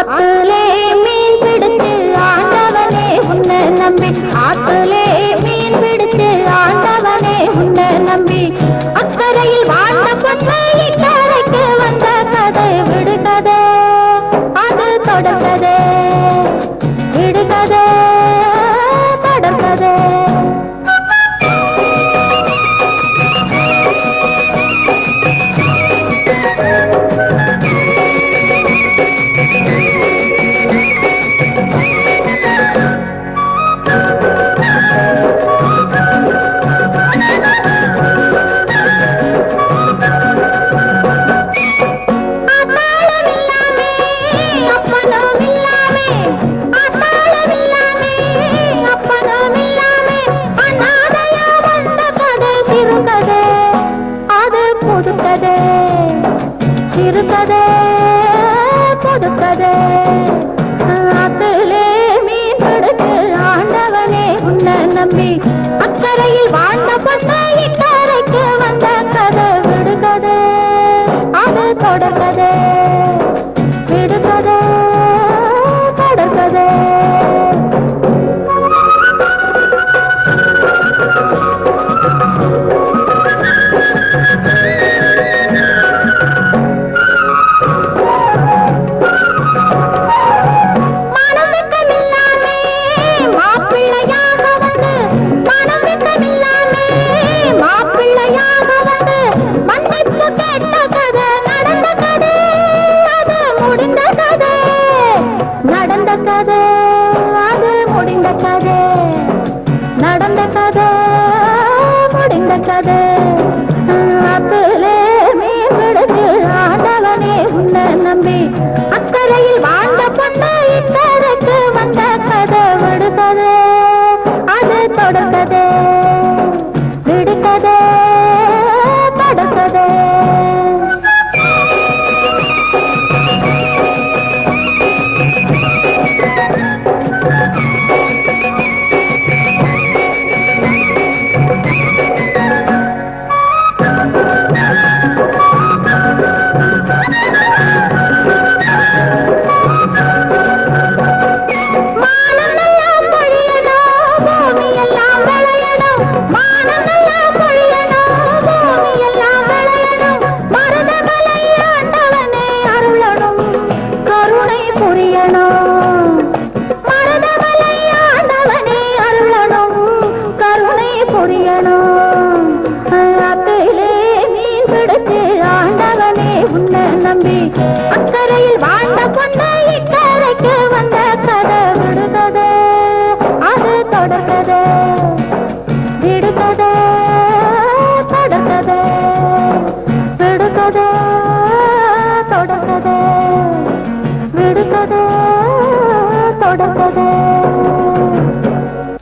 ஆத்துலே மீன் பிடிச்சு ஆண்டவனே உன்னை நம்பி ஆத்துலே மீன் பிடிச்சு ஆண்டவனே உன்னை நம்பி அக்கறையில் வாழ்ந்த பொண்ணை இக்கரைக்கு வந்த கதை விடுகதை அது தொடர்கதை விடுகதை தொடர்கதை ஆத்தாளம் இல்லாமே அப்பனும் இல்லாமே ஆத்தாளம் இல்லாமே அப்பனும் இல்லாமே அநாதையா வந்த கதை சிறுகதை அது புதுக்கதை சிறுகதை புதுக்கதை ஆத்திலே மீன் பிடிச்சு ஆண்டவனே உன்னை நம்பி அக்கறையில் வாழ்ந்த பொண்ணை இக்கரைக்கு வந்த கதை விடுகதை அது தொடர்கதை விடுகதை தொடர்கதை மனமிக்கமில்லாமே மாப்பிள்ளையாக வந்து மனமிக்கமில்லாமே மாப்பிள்ளையாக வந்து மன்னிப்பு கேட்ட கதை நடந்த கதை அது முடிந்த கதை நடந்த கதை அது முடிந்த கதை நடந்த கதை முடிந்த கதை அப்பிலே மீன் பிடிச்சு ஆண்டவனே உன்னை நம்பி அக்கறையில் வாழ்ந்த பொண்ணை இக்கரைக்கு வந்த கதை விடுகதை அது தொடர்கதை விடுகதை தொடர்கதை மானமெல்லாம் பொழியணும், பூமியெல்லாம் விளையணும். மானமெல்லாம் பொழியணும், பூமியெல்லாம் விளையணும். மருதமலை ஆண்டவனே அருளணும், கருணை புரியணும். மருதமலை ஆண்டவனே அருளணும், கருணை புரியணும். அத்திலே மீன் பிடிச்சு ஆண்டவனே உன்னை நம்பி அக்கறையில் வாழ்ந்த பொண்ணை இக்கரைக்கு வந்த கதை விடுகதை அது தொடர்கதை விடுகதை தொடர்கதை விடுகதை